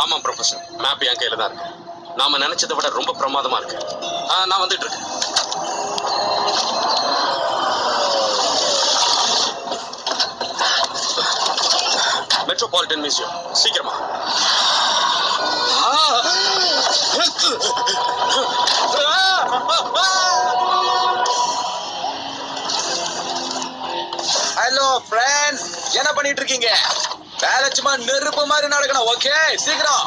ஆமா professor map என் கையில தான் இருக்கு நாம நினைச்சதை விட ரொம்ப பிரமாதமா இருக்கு ஆ, நான் வந்துட்டு இருக்கேன் மெட்ரோபாலிட்டன் மியூசியம் சீக்கிரமா ஹலோ ஃப்ரெண்ட்ஸ் என்ன பண்ணிட்டு இருக்கீங்க வேலை சும்மா நெருப்பு மாதிரி நடக்கணும் ஓகே சீக்கிரம்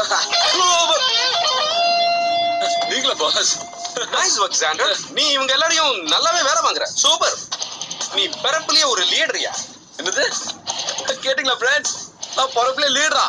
நீங்களா பாஸ் நைஸ் ஒர்க் சாண்டர் நீ இவங்க எல்லாரையும் நல்லாவே வேலை வாங்குற சூப்பர் நீ பிறப்புலயே ஒரு லீடரியா என்னது கேட்டிங்களா ஃப்ரெண்ட்ஸ் நான் பொறுப்புல லீடரா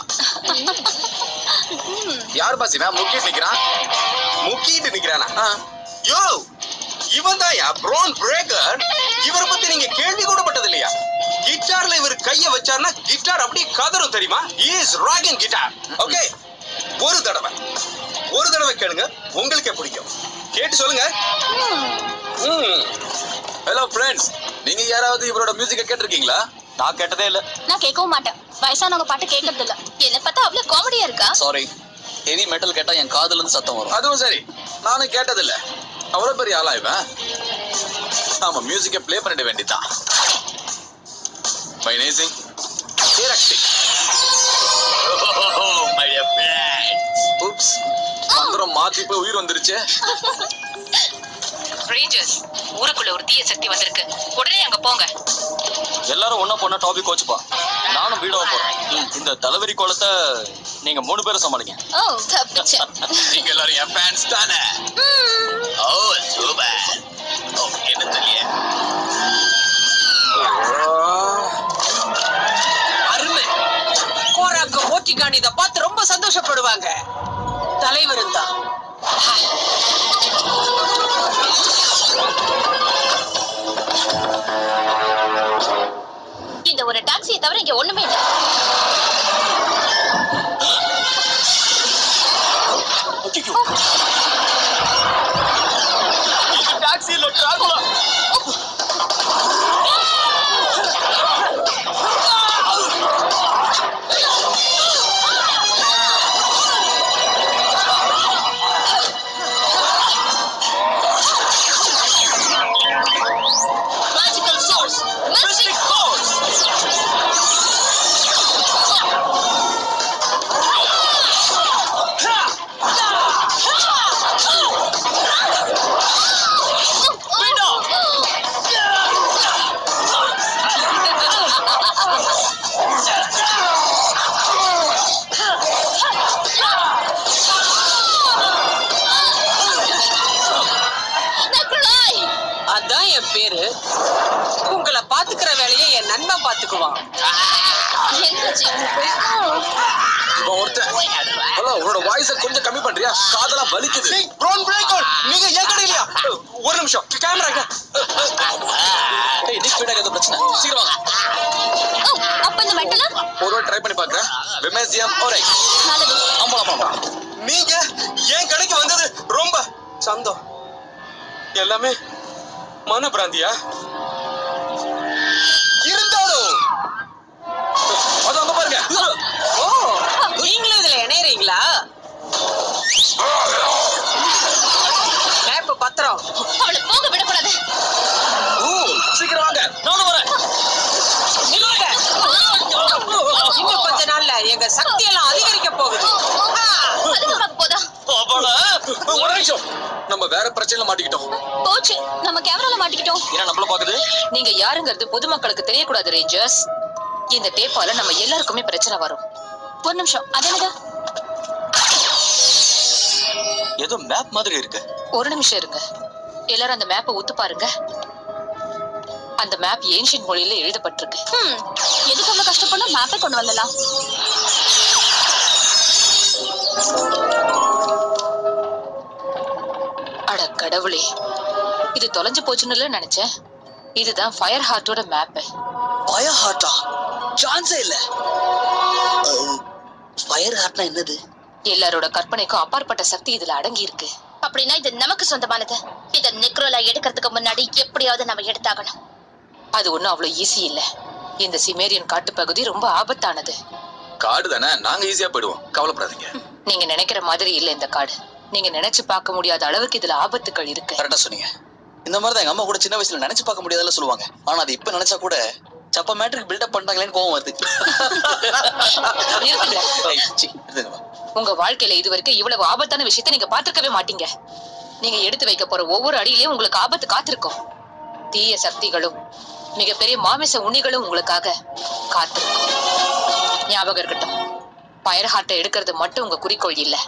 யார் பாஸ் இவன் முக்கிய நிக்கிறான் முக்கிட்டு நிக்கிறானா ஆ, யோ இவன் தான்யா ப்ரோன் பிரேக்கர் இவரை பத்தி நீங்க கேள்வி கூட பட்டது இல்லையா கிட்டார்ல இவர் கைய வச்சார்னா கிட்டார் அப்படியே கதறும் தெரியுமா இஸ் ராகிங் கிட்டார் ஓகே ஒரு தடவை ஒரு தடவை கேளுங்க உங்களுக்கே பிடிக்கும் கேட்டு சொல்லுங்க ம் ஹலோ ஃப்ரெண்ட்ஸ் நீங்க யாராவது இவரோட மியூசிக்க கேட்டிருக்கீங்களா நான் கேட்டதே இல்ல நான் கேட்கவும் மாட்டேன் வயசானவங்க பாட்டு கேட்கறது இல்ல என்ன பார்த்தா அவ்வளவு காமெடியா இருக்கா சாரி ஹெவி மெட்டல் கேட்டா என் காதுல இருந்து சத்தம் வரும் அதுவும் சரி நானும் கேட்டதில்ல அவ்வளவு பெரிய ஆளா இவன் நாம மியூசிக்க ப்ளே பண்ணிட வேண்டியதான் மை நேசிங் டிரெக்டிங் மை ஊப்ஸ் மந்திரம் மாத்தி போய் உயிர் வந்துருச்சு ரேஞ்சர்ஸ் ஊருக்குள்ள ஒரு தீய சக்தி வந்திருக்கு உடனே அங்க போங்க எல்லாரும் ஒண்ணா போனா டாபிக் வச்சுப்பா நானும் வீடாக போறேன் இந்த தலைவரி கோலத்தை நீங்க மூணு பேரும் சமாளிங்க ஓ தப்பிச்சேன் நீங்க எல்லாரும் என் ஃபேன்ஸ் தானே ஓ சூப்பர் ஓ என்ன தெரியல அருமை கோராக்க ஓட்டிக்கான் இத பார்த்து ரொம்ப சந்தோஷப்படுவாங்க தலைவரும் தான் இந்த ஒரு டாக்ஸியை தவிர இங்க ஒண்ணுமே இல்ல டாக்ஸில Dracula magical source mystic force நக்குழாய் அதான் என் பேரு உங்களை பாத்துக்கிற வேலையை என் நண்பன் பாத்துக்குவான் என்னாச்சு இவன் ஒருத்தன் ஹலோ உன்னோட வாய்ஸ கொஞ்சம் கம்மி பண்றியா காதெல்லாம் வலிக்குது ப்ரோன் பிரேக்கர் நீங்க என் கடையிலயா ஒரு நிமிஷம் கேமராங்க ஏய் நீ ஸ்பீடா எது பிரச்சனை சீக்கிரம் வாங்க ஓ அப்ப இந்த மெட்டல ஒரு வாட்டி ட்ரை பண்ணி பார்க்கறேன் விமேசியம் ஒரே நல்லது ஆமாம் ஆமாம் நீங்க என் கடைக்கு வந்தது ரொம்ப சந்தோம் எல்லாமே மன பிராந்தியா இருந்தாலும் அது அங்க பாருங்க ஓ நீங்களும் இதுல இணையறீங்களா மேப் பத்திரம் அவளை போக விடக்கூடாது ஊ, சீக்கிரம் வாங்க நானும் வரேன் நில்லுங்க. இன்னும் கொஞ்ச நாள்ல எங்க சக்தி எல்லாம் அதிகரிக்க போகுது ஆ, அதிகமாக போதா அப்பாடா. ஒரு நிமிஷம் நம்ம வேற பிரச்சனையில மாட்டிக்கிட்டோம் போச்சு நம்ம கேமரால மாட்டிக்கிட்டோம் ஏன்னா நம்மள பாக்குது நீங்க யாருங்கிறது பொதுமக்களுக்கு தெரியக்கூடாது ரேஞ்சர்ஸ் இந்த டேப்பால நம்ம எல்லாருக்குமே பிரச்சனை வரும் ஒரு நிமிஷம் அது என்னது ஏதோ மேப் மாதிரி இருக்கு ஒரு நிமிஷம் இருங்க எல்லாரும் அந்த மேப்பை உத்து பாருங்க அந்த மேப் ஏன்ஷியன் மொழியில எழுதப்பட்டிருக்கு ஹம் எதுக்கு அவ்வளவு கஷ்டப்படணும் மேப்பை கொண்டு வந்துடலாம் அட கடவுளே இது தொலைஞ்சு போச்சுன்னு நினைச்சேன் இதுதான் ஃபயர் ஹார்ட்டோட மேப் ஃபயர் ஹார்ட்டா சான்ஸே இல்ல ஃபயர் ஹார்ட்னா என்னது எல்லாரோட கற்பனைக்கும் அப்பாற்பட்ட சக்தி இதுல அடங்கி இருக்கு அப்படின்னா இது நமக்கு சொந்தமானது இத நெக்ரோலா எடுக்கிறதுக்கு முன்னாடி எப்படியாவது நம்ம எடுத்தாகணும் அது ஒண்ணும் அவ்வளவு ஈஸி இல்ல இந்த சிமேரியன் காட்டுப்பகுதி ரொம்ப ஆபத்தானது காடு தானே நாங்க ஈஸியா போயிடுவோம் கவலைப்படாதீங்க நீங்க நினைக்கிற மாதிரி இல்ல இந்த காடு நீங்க நினைச்சு பார்க்க முடியாத அளவுக்கு இதுல ஆபத்துக்கள் இருக்கு கரெக்டா சொன்னீங்க இந்த மாதிரி தான் எங்க அம்மா கூட சின்ன வயசுல நினைச்சு பார்க்க முடியாதுல சொல்லுவாங்க ஆனா அது இப்ப நினைச்சா கூட சப்ப மேட்ருக்கு பில்டப் பண்றாங்களேன்னு கோவம் வருது நிறுத்துங்க. ஏய், சீ, நிறுத்துங்கம்மா. உங்க வாழ்க்கையில இது வரைக்கும் இவ்வளவு ஆபத்தான விஷயத்தை நீங்க பார்த்திருக்கவே மாட்டீங்க நீங்க எடுத்து வைக்க போற ஒவ்வொரு அடியிலயும் உங்களுக்கு ஆபத்து காத்திருக்கும் தீய சக்திகளும் மிகப்பெரிய மாமிச உண்ணிகளும் உங்களுக்காக காத்திருக்கும் ஞாபகம் இருக்கட்டும் பயர் ஹார்ட்டை எடுக்கிறது மட்டும் உங்க குறிக்கோள் இல்ல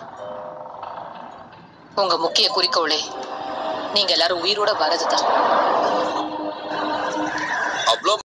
உங்க முக்கிய குறிக்கோளே நீங்க எல்லாரும் உயிரோட வரதுதான் அவ்வளோ